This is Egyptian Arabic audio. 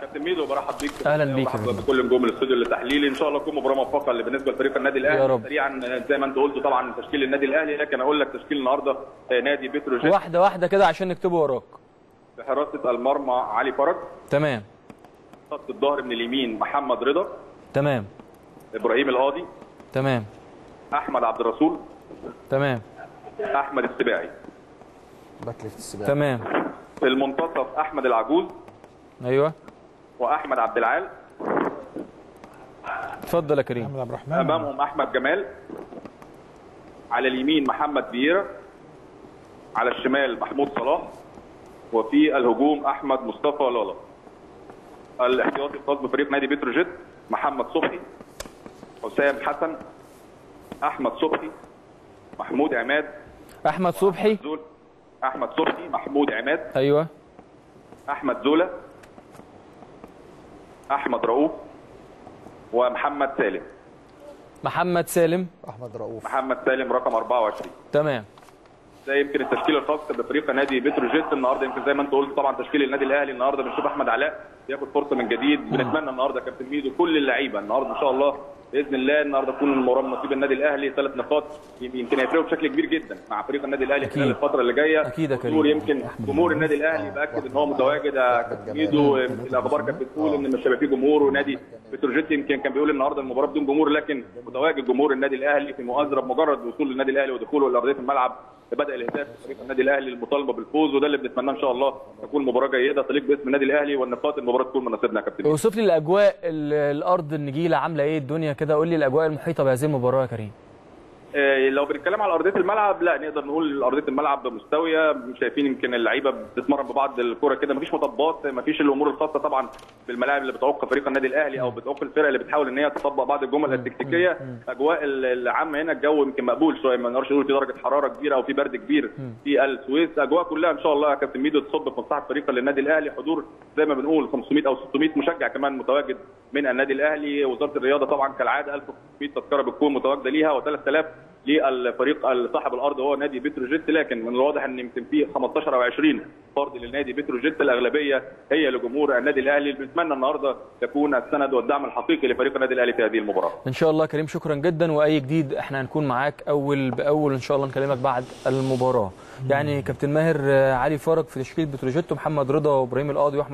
كابتن ميدو برحب بيك أهلاً بيك يا برحب فندم. بكل نجوم الاستوديو التحليلي ان شاء الله تكون مباراه موفقه اللي بالنسبه لفريق النادي الاهلي يا رب. سريعا زي ما انت قلت طبعا تشكيل النادي الاهلي لكن اقول لك تشكيل النهارده نادي بتروجيت واحده واحده كده عشان نكتبه وراك بحراسه المرمى علي فرج تمام خط الظهر من اليمين محمد رضا تمام ابراهيم القاضي تمام احمد عبد الرسول تمام احمد السباعي باك ليفت السباق تمام في المنتصف احمد العجوز ايوه واحمد عبد العال اتفضل يا كريم محمد عبد الرحمن امامهم احمد جمال على اليمين محمد بييرا على الشمال محمود صلاح وفي الهجوم احمد مصطفى لالا الاحتياطي الخاص بفريق نادي بتروجيت محمد صبحي حسام حسن احمد صبحي محمود عماد احمد صبحي زول احمد صبحي محمود عماد ايوه احمد زولا احمد رؤوف ومحمد سالم محمد سالم احمد رؤوف محمد سالم رقم 24 تمام ده يمكن التشكيل الخاص بفريق نادي بتروجيت النهارده يمكن زي ما انت قلت طبعا تشكيل النادي الاهلي النهارده بنشوف احمد علاء ياخد فرصه من جديد بنتمنى النهارده كابتن ميدو كل اللعيبه النهارده ان شاء الله باذن الله النهارده تكون المباراه من نصيب النادي الاهلي ثلاث نقاط يمكن هيفرقوا بشكل كبير جدا مع فريق النادي الاهلي خلال أكيد. الفتره اللي جايه أكيد يا كريم. حضور يمكن جمهور النادي الاهلي باكد ان هو متواجد يا كابتن ميدو الاخبار كانت بتقول ان مش هيبقى فيه جمهور ونادي بتروجيت يمكن كان بيقول النهارده المباراه بدون جمهور لكن متواجد جمهور النادي الاهلي في مؤازره بمجرد وصول النادي الاهلي ودخوله الى ارضيه الملعب بدا الهتاف فريق النادي الاهلي للمطالبه بالفوز وده اللي بنتمناه ان شاء الله تكون مباراه جيده تليق باسم النادي الاهلي والنقاط المباراه تكون من نصيبنا يا كابتن اوصف لي الاجواء ال- الارض النجيله عامله ايه الدنيا كده قول لي الاجواء المحيطه بهذه المباراه يا كريم آه، لو بنتكلم على ارضيه الملعب لا نقدر نقول ارضيه الملعب مستويه شايفين يمكن اللعيبه بتتمرن ببعض الكوره كده مفيش مطبات مفيش الامور الخاصه طبعا بالملاعب اللي بتعوق فريق النادي الاهلي او بتعوق الفرق اللي بتحاول ان هي تطبق بعض الجمل التكتيكيه اجواء ال- العامه هنا الجو يمكن مقبول شويه ما نقدرش نقول في درجه حراره كبيره او في برد كبير في السويس اجواء كلها ان شاء الله يا كابتن ميدو تصب في مصلحه فريق النادي الاهلي حضور زي ما بنقول 500 او 600 مشجع كمان متواجد من النادي الاهلي وزاره الرياضه طبعا كالعاده 1500 تذكره بتكون متواجده ليها و3000 للفريق صاحب الارض هو نادي بتروجيت لكن من الواضح ان يمكن في 15 او 20 فرد للنادي بتروجيت الاغلبيه هي لجمهور النادي الاهلي اللي بنتمنى النهارده تكون السند والدعم الحقيقي لفريق النادي الاهلي في هذه المباراه. ان شاء الله يا كريم شكرا جدا واي جديد احنا هنكون معاك اول باول ان شاء الله نكلمك بعد المباراه يعني كابتن ماهر آه، علي فرج في تشكيل بتروجيت ومحمد رضا وابراهيم القاضي واحمد